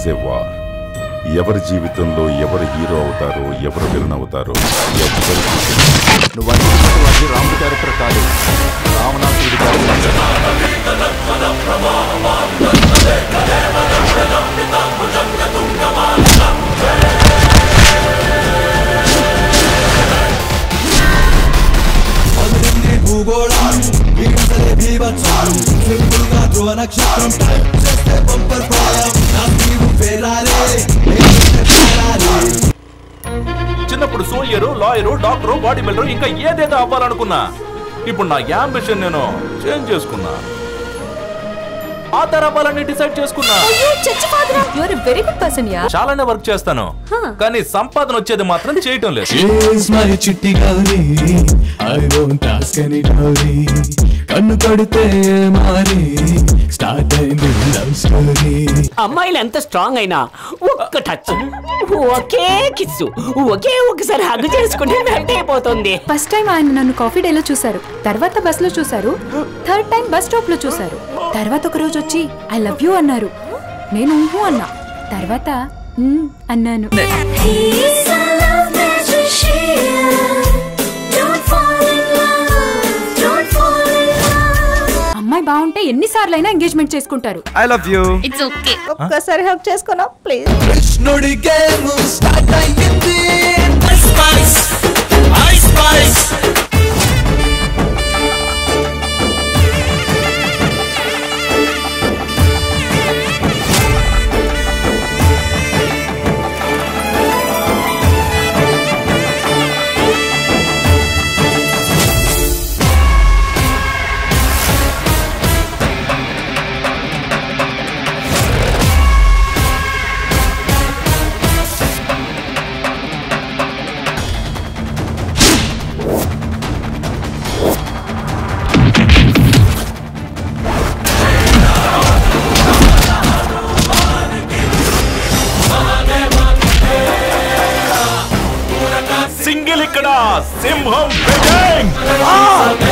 is a war ఎవరి జీవితంలో ఎవరు హీరో అవుతారో ఎవరు విలన్ అవుతారో ఎవరికి నువ్వు అనుకుంటున్నటువంటి రాముడి క్యారెక్టర్ కాదు రావణాసురుడి క్యారెక్టర్ భూగోళం బిగించలే భీభత్సం సింపుల్ గా ధ్రువ నక్షత్రం టైప్ చేస్తే బంపర్ ప్రాయం నా నీవు ఫెరారే చిన్నప్పుడు soldier lawyer doctor body builder ఇంకా ఏదేదో అవ్వాలనుకున్నా ఇప్పుడు నా యాంబిషన్ నేను చేంజ్ చేసుకున్నా ఆ తరపాలని డిసైడ్ చేసుకున్నా you are very good person yeah చాలానే వర్క్ చేస్తాను కానీ సంపాదన వచ్చేది మాత్రం చేయటం లేదు She's my చిట్టి Gauri I won't ask any dowry కన్ను కొడితే మారి స్టార్ట్ అయింది లవ్ స్టోరీ అమ్మాయిలు ఎంత స్ట్రాంగ్ అయినా ఒక్క టచ్ ఒకే కిస్సు ఒకే ఒకసారి హగ్ చేసుకుంటే వెంట అయిపోతుంది ఫస్ట్ టైం ఆయన నన్ను కాఫీ డేలో చూశారు తర్వాత బస్ లో చూశారు థర్డ్ టైం బస్ స్టాప్ లో చూశారు తర్వాత ఒక రోజు వచ్చి ఐ లవ్ యూ అన్నారు నేను ఊహు అన్నా తర్వాత "మ్మ్" అన్నాను అమ్మాయి బాగుంటే ఎన్నిసార్లు అయినా ఎంగేజ్మెంట్ చేసుకుంటారు I love you it's okay ఒక్కసారి హెల్ప్ చేసుకున్నా ప్లీజ్ కృష్ణుడి గేమ్ స్టార్ట్ అయ్యింది సింగిల్ ఇక్కడ సింహం వెడ్డింగ్